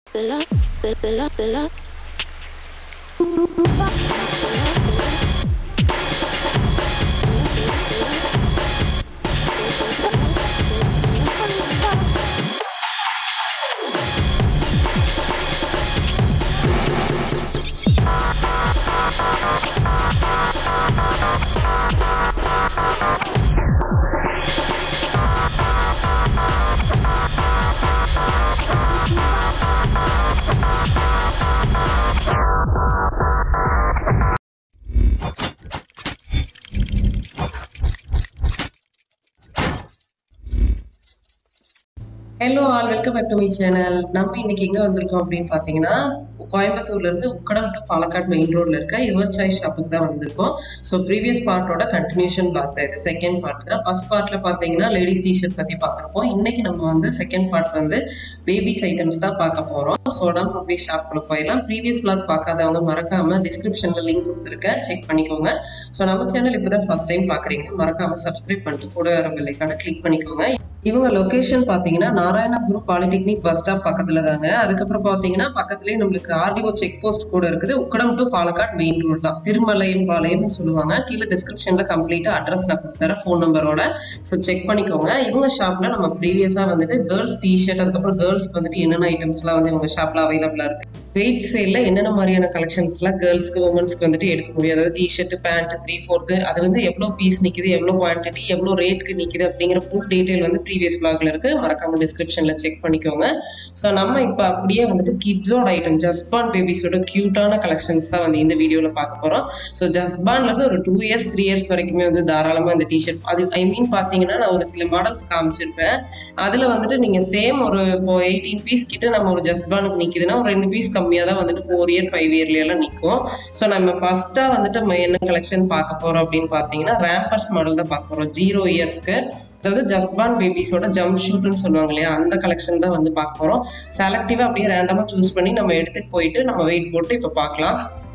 hello all welcome back to my channel நம்ம இன்னைக்கு எங்க வந்திருக்கோம் அப்படின்னு பாத்தீங்கன்னா கோயம்புத்தூர்ல இருந்து உக்கடம் டு பாலக்காட் மெயின் ரோட்ல இருக்க யுவர் சாய்ஸ் ஷாப்புக்கு தான் வந்திருக்கோம் ஸோ ப்ரீவியஸ் பார்ட்டோட கண்டினியூஷன் பார்ட் தான் இது செகண்ட் பார்ட் தான் ஃபர்ஸ்ட் பார்ட்ல பாத்தீங்கன்னா லேடிஸ் டிஷர்ட் பத்தி பார்த்திருப்போம் இன்னைக்கு நம்ம வந்து செகண்ட் பார்ட் வந்து பேபிஸ் ஐட்டம்ஸ் தான் பார்க்க போறோம் ஸோ நம்ம அப்படியே ஷாப்புக்குள்ள போயிடலாம் ப்ரீவியஸ் vlog பார்க்காதவங்க மறக்காம டிஸ்கிரிப்ஷன்ல லிங்க் கொடுத்துருக்கேன் செக் பண்ணிக்கோங்க ஸோ நம்ம சேனல் இப்போதான் ஃபர்ஸ்ட் டைம் பாக்குறீங்க மறக்காம சப்ஸ்கிரைப் பண்ணிட்டு கூட வர பெல்லைக்கான கிளிக் பண்ணிக்கோங்க இவங்க லொகேஷன் பாத்தீங்கன்னா நாராயணகுரு பாலிடெக்னிக் பஸ் ஸ்டாப் பக்கத்துல தாங்க அதுக்கப்புறம் பாத்தீங்கன்னா பக்கத்துலயே நம்மளுக்கு ஆர்டிஓ செக் போஸ்ட் கூட இருக்குது Ukkadam to Palakkad main road தான் திருமலையம் பாளையம்னு சொல்லுவாங்க கீழே டிஸ்கிரிப்ஷன்ல கம்ப்ளீட்டா அட்ரஸ் நான் கொடுத்துறேன் ஃபோன் நம்பரோட ஸோ செக் பண்ணிக்கோங்க இவங்க ஷாப்ல நம்ம ப்ரீவியஸா வந்துட்டு கேர்ள்ஸ் டிஷர்ட் அதுக்கப்புறம் கேர்ள்ஸ்க்கு வந்துட்டு என்னென்ன ஐட்டம்ஸ்லாம் வந்து இவங்க ஷாப்ல அவைலபிளா இருக்கு வெயிட் சேல்ல என்னென்ன மாதிரியான கலெக்ஷன்ஸ்லாம் கேர்ள்ஸ்க்கு உமன்ஸ்க்கு வந்துட்டு எடுக்க முடியும் அதாவது டிஷர்ட் பேண்ட் த்ரீ ஃபோர்த்து அது வந்து எவ்வளோ பீஸ் நிக்குது எவ்வளோ குவான்டிட்டி எவ்வளோ ரேட்டுக்கு நிக்குது அப்படிங்கிற ஃபுல் டீடைல் வந்து ப்ரீவியஸ் பிளாக்ல இருக்கு மறக்காம டிஸ்கிரிப்ஷன்ல செக் பண்ணிக்கோங்க ஸோ நம்ம இப்போ அப்படியே வந்துட்டு கிட்ஸோட ஐட்டம் ஜஸ்பான் பேபிஸோட கியூட்டான கலெக்ஷன்ஸ் தான் வந்து இந்த வீடியோவில் பார்க்க போகிறோம் ஸோ ஜஸ்பான்ல இருந்து ஒரு டூ இயர்ஸ் த்ரீ இயர்ஸ் வரைக்குமே வந்து தாராளமாக இந்த டிஷர்ட் அது ஐ மீன் பார்த்தீங்கன்னா நான் ஒரு சில மாடல்ஸ் காமிச்சிருப்பேன் அதில் வந்துட்டு நீங்கள் சேம் ஒரு இப்போ எயிட்டீன் பீஸ் கிட்ட நம்ம ஒரு ஜஸ்பானுக்கு நிற்கிதுன்னா ஒரு ரெண்டு பீஸ் கம்மியாக தான் வந்துட்டு ஃபோர் இயர் ஃபைவ் இயர்ல நிற்கும் ஸோ நம்ம ஃபர்ஸ்ட்டாக வந்துட்டு நம்ம என்ன கலெக்ஷன் பார்க்க போகிறோம் அப்படின்னு பார்த்தீங்கன்னா ரேம்பர்ஸ் மாடல் தான் பார்க்க போகிறோம் ஜீரோ இயர்ஸ்க்கு அதாவது ஜஸ்பான் பேபிஸோட ஜம்ப் ஷூட்னு சொல்லுவாங்க இல்லையா அந்த கலெக்ஷன் தான் வந்து பார்க்க போகிறோம் செலக்டிவாக அப்படியே ரேண்டமாக சூஸ் பண்ணி நம்ம எடுத்துகிட்டு போயிட்டு நம்ம வெயிட் போட்டு இப்போ பார்க்கலாம்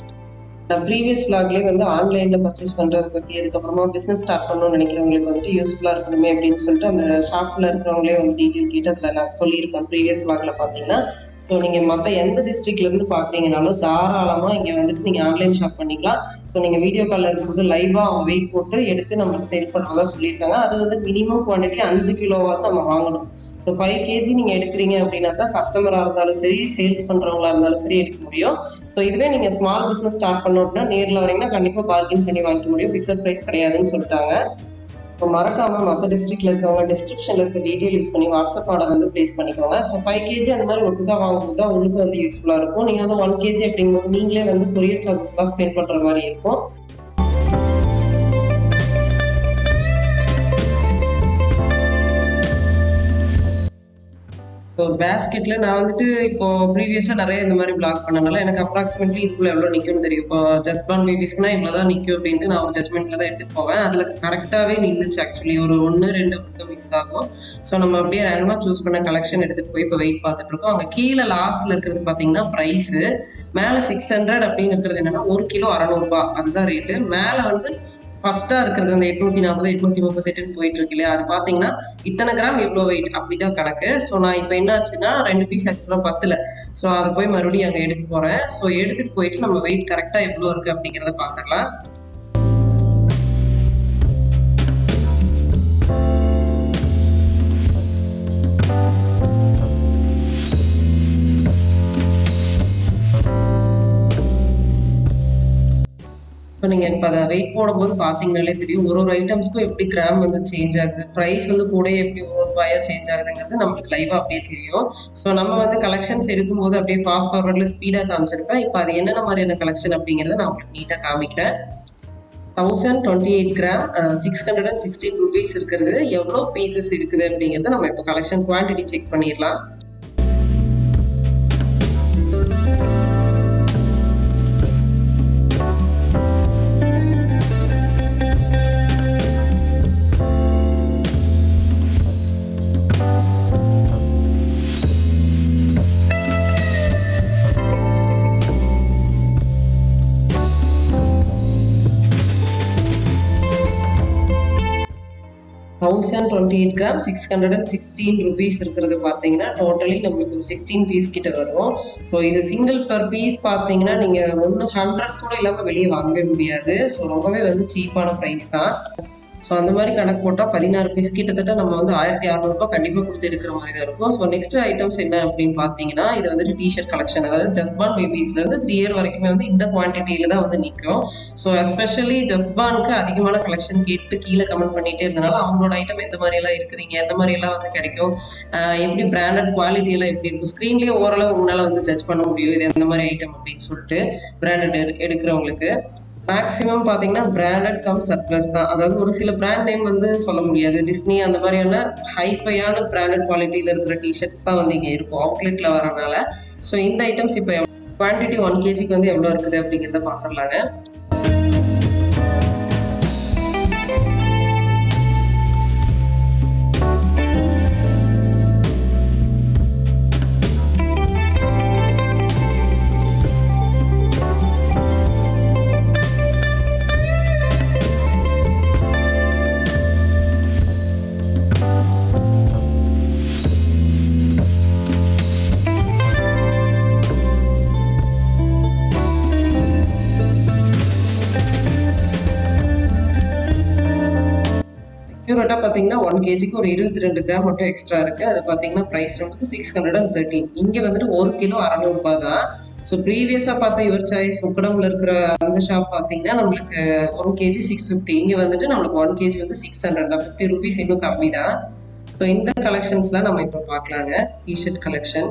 நான் ப்ரீவியஸ் vlogலயே வந்து ஆன்லைனில் பர்ச்சேஸ் பண்ணுறதை பற்றி அதுக்கப்புறமா பிஸ்னஸ் ஸ்டார்ட் பண்ணணும்னு நினைக்கிறவங்களுக்கு வந்துட்டு யூஸ்ஃபுல்லாக இருக்கணுமே அப்படின்னு சொல்லிட்டு அந்த ஷாப்பில் இருக்கிறவங்களே வந்து டீட்டெயில் கேட்டு அதில் நான் சொல்லியிருப்பேன் ப்ரீவியஸ் vlogல பார்த்தீங்கன்னா ஸோ நீங்கள் மற்ற எந்த டிஸ்ட்ரிக்ட்லேருந்து பார்க்குறீங்கனாலும் தாராளமாக இங்கே வந்துட்டு நீங்கள் ஆன்லைன் ஷாப் பண்ணிக்கலாம் ஸோ நீங்கள் வீடியோ காலில் இருக்கும்போது லைவாக அவங்க வெயிட் போட்டு எடுத்து நம்மளுக்கு சேல் பண்ணுறதா சொல்லியிருக்காங்க அது வந்து மினிமம் குவான்டிட்டி அஞ்சு கிலோவாவது நம்ம வாங்கணும் ஸோ ஃபைவ் கேஜி நீங்கள் எடுக்கிறீங்க அப்படின்னா தான் கஸ்டமராக இருந்தாலும் சரி சேல்ஸ் பண்ணுறவங்களா இருந்தாலும் சரி எடுக்க முடியும் ஸோ இதுவே நீங்கள் ஸ்மால் பிஸ்னஸ் ஸ்டார்ட் பண்ணோம் அப்படின்னா நேரில் வரீங்கன்னா கண்டிப்பாக பார்கின் பண்ணி வாங்கிக்க முடியும் ஃபிக்ஸட் ப்ரைஸ் கிடையாதுன்னு சொல்லிட்டாங்க ஸோ மறக்காம மற்ற டிஸ்ட்ரிக்ட்ல இருக்கவங்க டிஸ்கிரிப்ஷன்ல இருக்க டீட்டெயில் யூஸ் பண்ணி வாட்ஸ்அப் ஆர்டர் வந்து ப்ளேஸ் பண்ணிக்கோங்க ஸோ ஃபைவ் கேஜி அந்த மாதிரி ஒட்டுக்கா வாங்கும்போது தான் உங்களுக்கு வந்து யூஸ்ஃபுல்லாக இருக்கும் நீங்கள் வந்து ஒன் கேஜி அப்படிங்கும்போது நீங்களே வந்து கொரியர் சார்ஜஸ்லாம் ஸ்பெண்ட் பண்ணுற மாதிரி இருக்கும் ஸோ பேஸ்கெட்டில் நான் வந்துட்டு இப்போ ப்ரீவியஸாக நிறைய இந்த மாதிரி பிளாக் பண்ணனால எனக்கு அப்ராக்சிமேட்லி இதுக்குள்ள எவ்வளோ நிற்கும்னு தெரியும் இப்போ ஜஸ்பான் பேபிஸ்க்குனா இவ்வளோ தான் நிற்கும் அப்படின்ட்டு நான் ஒரு ஜட்மெண்ட்டில் தான் எடுத்துகிட்டு போவேன் அதில் கரெக்டாகவே நின்றுச்சு ஆக்சுவலி ஒரு ஒன்று ரெண்டு மட்டும் மிஸ் ஆகும் ஸோ நம்ம அப்படியே ரேண்டமாக சூஸ் பண்ண கலெக்ஷன் எடுத்துகிட்டு போய் இப்போ வெயிட் பார்த்துட்டு இருக்கோம் அங்கே கீழே லாஸ்ட்டில் இருக்கிறது பார்த்தீங்கன்னா ப்ரைஸு மேலே சிக்ஸ் ஹண்ட்ரட் அப்படின்னு இருக்கிறது என்னன்னா ஒரு கிலோ அறநூறுபா அதுதான் ரேட்டு மேலே வந்து ஃபர்ஸ்டா இருக்கிறது அந்த எட்நூத்தி நாற்பது எட்நூத்தி முப்பத்தெட்டுன்னு போயிட்டு இருக்கு இல்லையா அது பாத்தீங்கன்னா இத்தனை கிராம் இவ்வளோ வெயிட் அப்படிதான் கணக்கு ஸோ நான் இப்போ என்னாச்சுன்னா ரெண்டு பீஸ் ஆக்சுவலாக பத்துல ஸோ அதை போய் மறுபடியும் அங்கே எடுக்க போறேன் ஸோ எடுத்துட்டு போயிட்டு நம்ம வெயிட் கரெக்டா எவ்வளோ இருக்கு அப்படிங்கிறத பார்த்துக்கலாம் ஸோ நீங்கள் இப்போ அதை வெயிட் போடும்போது பார்த்தீங்கனாலே தெரியும் ஒரு ஒரு ஐட்டம்ஸ்க்கும் எப்படி கிராம் வந்து சேஞ்ச் ஆகுது ப்ரைஸ் வந்து கூட எப்படி ஒரு ரூபாயா சேஞ்ச் ஆகுதுங்கிறது நம்மளுக்கு லைவாக அப்படியே தெரியும் ஸோ நம்ம வந்து கலெக்ஷன்ஸ் எடுக்கும்போது அப்படியே ஃபாஸ்ட் ஃபார்வர்டில் ஸ்பீடாக காமிச்சிருப்பேன் இப்போ அது என்னென்ன மாதிரியான கலெக்ஷன் அப்படிங்கிறத நான் உங்களுக்கு நீட்டாக காமிக்கிறேன் thousand twenty eight gram six hundred and sixteen rupees இருக்கிறது எவ்வளோ பீசஸ் இருக்குது அப்படிங்கிறத நம்ம இப்போ கலெக்ஷன் குவான்டிட்டி செக் பண்ணிடலாம் thousand twenty eight gram six hundred and sixteen rupees இருக்கிறது பார்த்தீங்கன்னா டோட்டலி நம்மளுக்கு ஒரு சிக்ஸ்டீன் பீஸ் கிட்ட வரும் ஸோ இது சிங்கிள் பர் பீஸ் பார்த்தீங்கன்னா நீங்கள் ஒன்று ஹண்ட்ரட் கூட இல்லாமல் வெளியே வாங்கவே முடியாது ஸோ ரொம்பவே வந்து சீப்பான ப்ரைஸ் தான் ஸோ அந்த மாதிரி கணக்கு போட்டால் பதினாறு பீஸ் கிட்டத்தட்ட நம்ம வந்து ஆயிரத்தி அறநூறுபா கண்டிப்பாக கொடுத்து எடுக்கிற மாதிரி தான் இருக்கும் ஸோ நெக்ஸ்ட் ஐட்டம்ஸ் என்ன அப்படின்னு பார்த்தீங்கன்னா இது வந்துட்டு டிஷர்ட் கலெக்ஷன் அதாவது ஜஸ்பான் பேபிஸ்லேருந்து த்ரீ இயர் வரைக்குமே வந்து இந்த குவான்டிட்டியில தான் வந்து நிற்கும் ஸோ எஸ்பெஷலி ஜஸ்பானுக்கு அதிகமான கலெக்ஷன் கேட்டு கீழே கமெண்ட் பண்ணிட்டே இருந்தனால அவங்களோட ஐட்டம் எந்த மாதிரி எல்லாம் இருக்குதுங்க எந்த மாதிரி எல்லாம் வந்து கிடைக்கும் ஆஹ் எப்படி பிராண்டட் குவாலிட்டி எல்லாம் எப்படி இருக்கும் ஸ்க்ரீன்லேயே ஓரளவு உங்களால் வந்து ஜட்ஜ் பண்ண முடியும் இது எந்த மாதிரி ஐட்டம் அப்படின்னு சொல்லிட்டு பிராண்டட் எடுக்கிறவங்களுக்கு மேக்ஸிமம் பார்த்தீங்கன்னா பிராண்டட் கம் சர்ப்ளஸ் தான் அதாவது ஒரு சில பிராண்ட் நேம் வந்து சொல்ல முடியாது டிஸ்னி அந்த மாதிரியான ஹைஃபையான பிராண்டட் குவாலிட்டியில் இருக்கிற டிஷர்ட்ஸ் தான் வந்து இங்கே இருக்கும் அவுட்லெட்டில் வரனால ஸோ இந்த ஐட்டம்ஸ் இப்போ குவான்டிட்டி ஒன் கேஜிக்கு வந்து எவ்வளோ இருக்குது அப்படிங்கிறத பார்த்துடலாங்க அக்யூரேட்டாக பார்த்தீங்கன்னா ஒன் கேஜிக்கு ஒரு இருபத்தி ரெண்டு கிராம் மட்டும் எக்ஸ்ட்ரா இருக்குது அது பார்த்தீங்கன்னா ப்ரைஸ் நமக்கு சிக்ஸ் ஹண்ட்ரட் அண்ட் தேர்ட்டின் இங்கே வந்துட்டு ஒரு கிலோ அறநூறுபா தான் ஸோ ப்ரீவியஸாக பார்த்த யுவர் சாய்ஸ் உக்கடம்ல இருக்கிற அந்த ஷாப் பார்த்தீங்கன்னா நம்மளுக்கு ஒன் கேஜி சிக்ஸ் ஃபிஃப்டி இங்கே வந்துட்டு நம்மளுக்கு ஒன் கேஜி வந்து சிக்ஸ் ஹண்ட்ரட் தான் ஃபிஃப்டி ருபீஸ் இன்னும் கம்மி தான் ஸோ இந்த கலெக்ஷன்ஸ்லாம் நம்ம இப்போ பார்க்கலாங்க டிஷர்ட் கலெக்ஷன்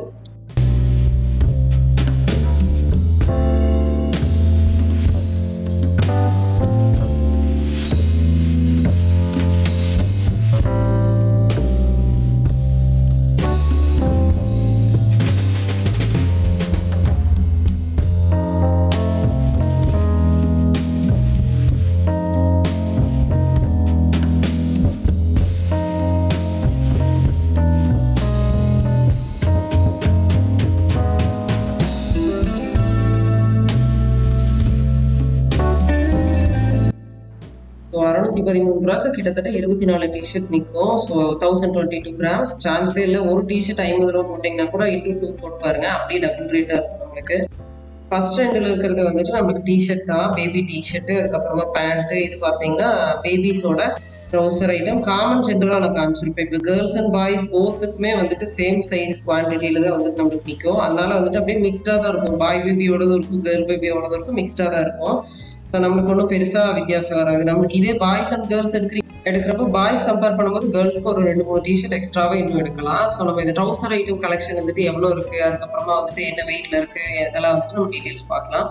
ஸோ அறுநூத்தி பதிமூணு ரூபாய்க்கு கிட்டத்தட்ட இருபத்தி நாலு டிஷர்ட் நிற்கும் so thousand twenty two grams சான்ஸே இல்லை ஒரு டிஷர்ட் ஐம்பது ரூபா போட்டிங்கன்னா கூட இன்டூ டூ போட்டு பாருங்க அப்படியே டபுள் ரேட்டாக இருக்கும் நம்மளுக்கு ஃபர்ஸ்ட் ரெண்டில் இருக்கிறது வந்துட்டு நம்மளுக்கு டிஷர்ட் தான் பேபி டிஷர்ட்டு அதுக்கப்புறமா பேண்ட்டு இது பார்த்தீங்கன்னா பேபிஸோட ட்ரௌசர் ஐட்டம் காமன் ஜென்டராக நான் காமிச்சிருப்பேன் இப்போ கேர்ள்ஸ் அண்ட் பாய்ஸ் போத்துக்குமே வந்துட்டு சேம் சைஸ் குவான்டிட்டியில் தான் வந்துட்டு நம்மளுக்கு நிற்கும் அதனால வந்துட்டு அப்படியே மிக்ஸ்டாக தான் இருக்கும் பாய் பேபியோடதும் இருக்கும் கேர்ள் பேபியோடதும் இருக்கும் மிக்ஸ்டாக தான் இருக்கும் ஸோ நம்மளுக்கு ஒன்றும் பெருசாக வித்தியாசம் வராது நம்மளுக்கு இதே பாய்ஸ் அண்ட் கேர்ள்ஸ் எடுக்கிற எடுக்கிறப்போ பாய்ஸ் கம்பேர் பண்ணும்போது கேர்ள்ஸ்க்கு ஒரு ரெண்டு மூணு டிஷர்ட் எக்ஸ்ட்ராவே இன்னும் எடுக்கலாம் ஸோ நம்ம இந்த ட்ரௌசர் ஐட்டம் கலெக்ஷன் வந்துட்டு எவ்வளோ இருக்குது அதுக்கப்புறமா வந்துட்டு என்ன வெயிட்டில் இருக்குது இதெல்லாம் வந்துட்டு நம்ம டீட்டெயில்ஸ் பார்க்கலாம்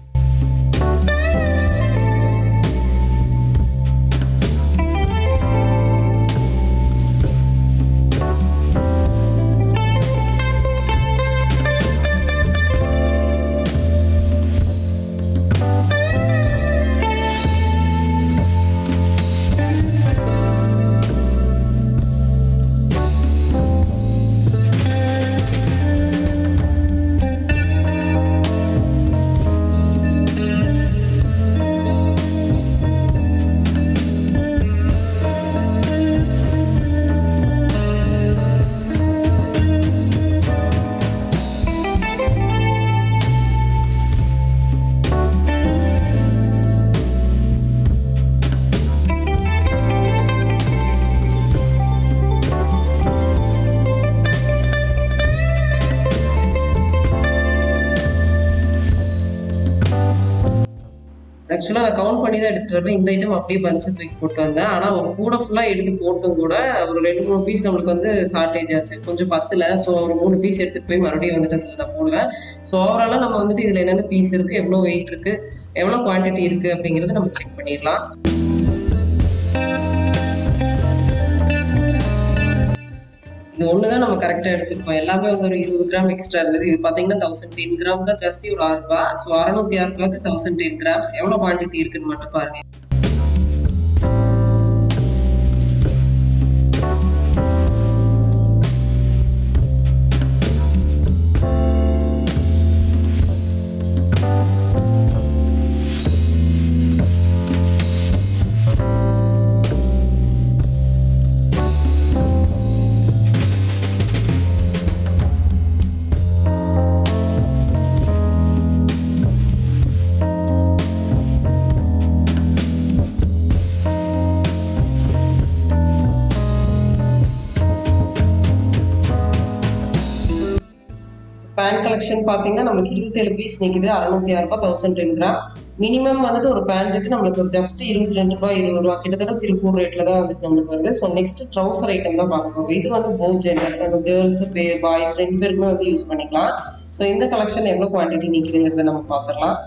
ஆக்சுவலாக நான் கவுண்ட் பண்ணி தான் எடுத்துகிட்டு வரேன் இந்த ஐட்டம் அப்படியே பஞ்சை தூக்கி போட்டு வந்தேன் ஆனால் ஒரு கூட ஃபுல்லாக எடுத்து போட்டும் கூட ஒரு ரெண்டு மூணு பீஸ் நம்மளுக்கு வந்து ஷார்ட்டேஜ் ஆச்சு கொஞ்சம் பத்தில் ஸோ ஒரு மூணு பீஸ் எடுத்துகிட்டு போய் மறுபடியும் வந்துட்டு அதில் நான் போடுவேன் ஸோ ஓவராலாக நம்ம வந்துட்டு இதில் என்னென்ன பீஸ் இருக்குது எவ்வளோ வெயிட் இருக்குது எவ்வளோ குவான்டிட்டி இருக்குது அப்படிங்கிறத நம்ம செக் பண்ணிடலாம் இது ஒன்று தான் நம்ம கரெக்டாக எடுத்துருக்கோம் எல்லாமே வந்து ஒரு இருபது கிராம் எக்ஸ்ட்ரா இருந்தது இது பார்த்தீங்கன்னா தௌசண்ட் டென் கிராம் தான் ஜாஸ்தி ஒரு ஆறு ரூபா ஸோ அறுநூத்தி ஆறு ரூபாய்க்கு தௌசண்ட் டென் கிராம்ஸ் எவ்வளோ குவான்டிட்டி இருக்குன்னு மட்டும் பாருங்க பேண்ட் கலெக்ஷன் பார்த்தீங்கன்னா நம்மளுக்கு இருபத்தேழு பீஸ் நிற்குது அறநூத்தி ஆறு ரூபாய் தௌசண்ட் டென் கிராம் மினிமம் வந்துட்டு ஒரு பேண்ட்டுக்கு நம்மளுக்கு ஒரு ஜஸ்ட் இருபத்தி ரெண்டு ரூபாய் இருபது ரூபா கிட்டத்தட்ட திருப்பூர் ரேட்ல தான் வந்துட்டு நம்மளுக்கு வருது ஸோ நெக்ஸ்ட் ட்ரௌசர் ஐட்டம் தான் பார்க்க போகிறோம் இது வந்து போத் ஜெண்டர் நம்ம கேர்ள்ஸ் பே பாய்ஸ் ரெண்டு பேருக்குமே வந்து யூஸ் பண்ணிக்கலாம் ஸோ இந்த கலெக்ஷன் எவ்வளோ குவான்டிட்டி நிற்குதுங்கிறத நம்ம பார்த்துடலாம்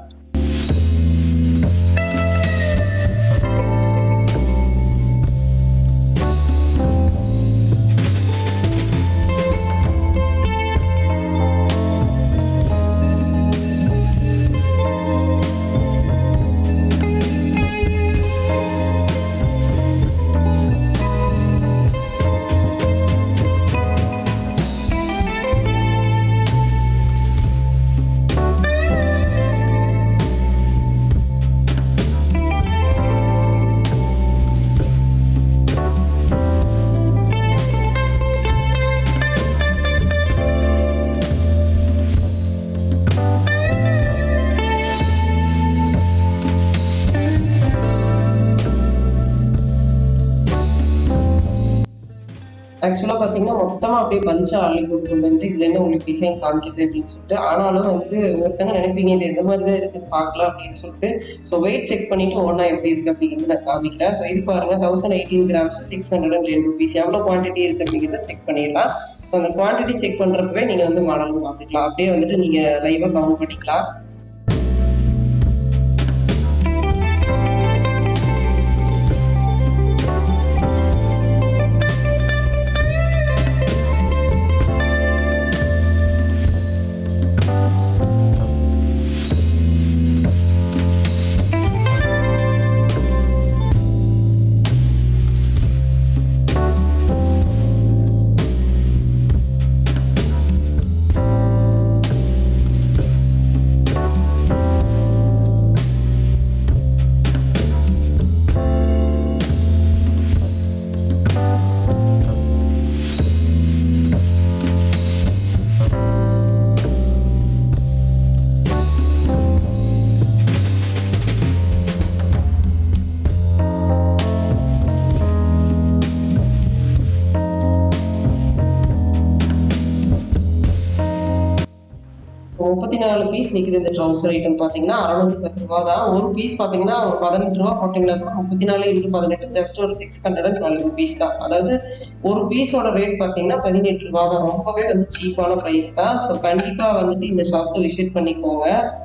ஆக்சுவலாக பார்த்தீங்கன்னா மொத்தமாக அப்படியே பஞ்சா அள்ளி போட்டு கொண்டு வந்து இதில் என்ன உங்களுக்கு டிசைன் காமிக்குது அப்படின்னு சொல்லிட்டு ஆனாலும் வந்துட்டு ஒருத்தங்க நினைப்பீங்க இது எந்த மாதிரி தான் இருக்குன்னு பார்க்கலாம் அப்படின்னு சொல்லிட்டு ஸோ வெயிட் செக் பண்ணிட்டு ஒன்றா எப்படி இருக்குது அப்படிங்கிறது நான் காமிக்கிறேன் ஸோ இது பாருங்க thousand eighteen grams six hundred and ten rupees எவ்வளோ குவான்டிட்டி இருக்குது அப்படிங்கிறத செக் பண்ணிடலாம் ஸோ அந்த குவான்டிட்டி செக் பண்ணுறப்பவே நீங்கள் வந்து மாடல் பார்த்துக்கலாம் அப்படியே வந்துட்டு நீங்கள் லைவாக கவுண்ட் பண்ணிக்கலாம் முப்பத்தி நாலு பீஸ் நிற்குது இந்த ட்ரௌசர் ஐட்டம் பார்த்தீங்கன்னா அறநூத்தி பத்து ரூபா தான் ஒரு பீஸ் பார்த்தீங்கன்னா ஒரு பதினெட்டு ரூபா போட்டிங்கன்னா கூட முப்பத்தி நாலு இன்ட்டு பதினெட்டு ஜஸ்ட் ஒரு six hundred and twelve rupees தான் அதாவது ஒரு பீஸோட ரேட் பார்த்தீங்கன்னா பதினெட்டு ரூபா தான் ரொம்பவே வந்து சீப்பான ப்ரைஸ் தான் ஸோ கண்டிப்பாக வந்துட்டு இந்த ஷாப்க்கு விசிட் பண்ணிக்கோங்க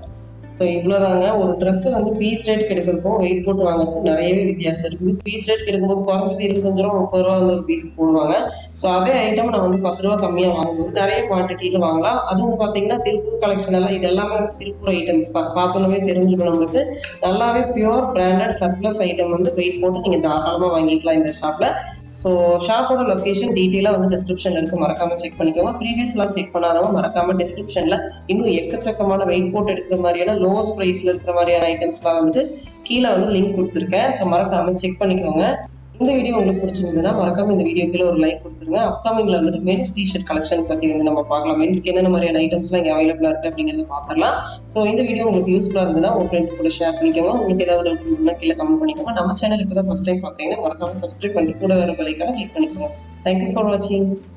ஸோ இவ்வளோதாங்க ஒரு ட்ரெஸ்ஸை வந்து பீஸ் ரேட் கிடைக்கிறப்போ வெயிட் போட்டு வாங்குறதுக்கும் நிறையவே வித்தியாசம் இருக்குது பீஸ் ரேட் கிடைக்கும்போது குறைஞ்சது இருபத்தஞ்சு ரூபா முப்பது ரூபா வந்து ஒரு பீஸ்க்கு போடுவாங்க ஸோ அதே ஐட்டம் நான் வந்து பத்து ரூபா கம்மியாக வாங்கும்போது நிறைய குவான்டிட்டியில் வாங்கலாம் அதுவும் பார்த்தீங்கன்னா திருப்பூர் கலெக்ஷன் எல்லாம் இது எல்லாமே வந்து திருப்பூர் ஐட்டம்ஸ் தான் பார்த்தோன்னே தெரிஞ்சுக்கணும் நம்மளுக்கு நல்லாவே பியூர் பிராண்டட் சர்ப்ளஸ் ஐட்டம் வந்து வெயிட் போட்டு நீங்கள் தாராளமாக வாங்கிக்கலாம் இந்த ஷாப்பில் ஸோ ஷாப்போட லொக்கேஷன் டீட்டெயிலாக வந்து டிஸ்கிரிப்ஷனில் இருக்குது மறக்காமல் செக் பண்ணிக்கோங்க ப்ரீவியஸ்லாம் செக் பண்ணாதவங்க மறக்காமல் டிஸ்கிரிப்ஷனில் இன்னும் எக்கச்சக்கமான வெயிட் போட்டு எடுக்கிற மாதிரியான லோவஸ்ட் ப்ரைஸில் இருக்கிற மாதிரியான ஐட்டம்ஸ்லாம் வந்துட்டு கீழே வந்து லிங்க் கொடுத்துருக்கேன் ஸோ மறக்காமல் செக் பண்ணிக்கோங்க இந்த வீடியோ உங்களுக்கு பிடிச்சிருந்ததுன்னா மறக்காம இந்த வீடியோ கீழே ஒரு லைக் கொடுத்துருங்க அப்கமிங்ல வந்துட்டு மென்ஸ் டிஷர்ட் கலெக்ஷன் பத்தி வந்து நம்ம பார்க்கலாம் மென்ஸ்க்கு என்னென்ன மாதிரியான ஐட்டம்ஸ்லாம் இங்கே அவைலபிளா இருக்கு அப்படிங்கிறத பார்த்துடலாம் ஸோ இந்த வீடியோ உங்களுக்கு யூஸ்ஃபுல்லாக இருந்ததுன்னா உங்க ஃப்ரெண்ட்ஸ் கூட ஷேர் பண்ணிக்கோங்க உங்களுக்கு ஏதாவது டவுட் இருந்தால் கீழே கமெண்ட் பண்ணிக்கோங்க நம்ம சேனல் இப்போ தான் ஃபஸ்ட் டைம் பார்க்குறீங்கன்னா மறக்காம சப்ஸ்கிரைப் பண்ணி கூட வர பெலைக்கான கிளிக் பண்ணிக்கோங்க தேங்க்யூ ஃபார் வாட்சிங்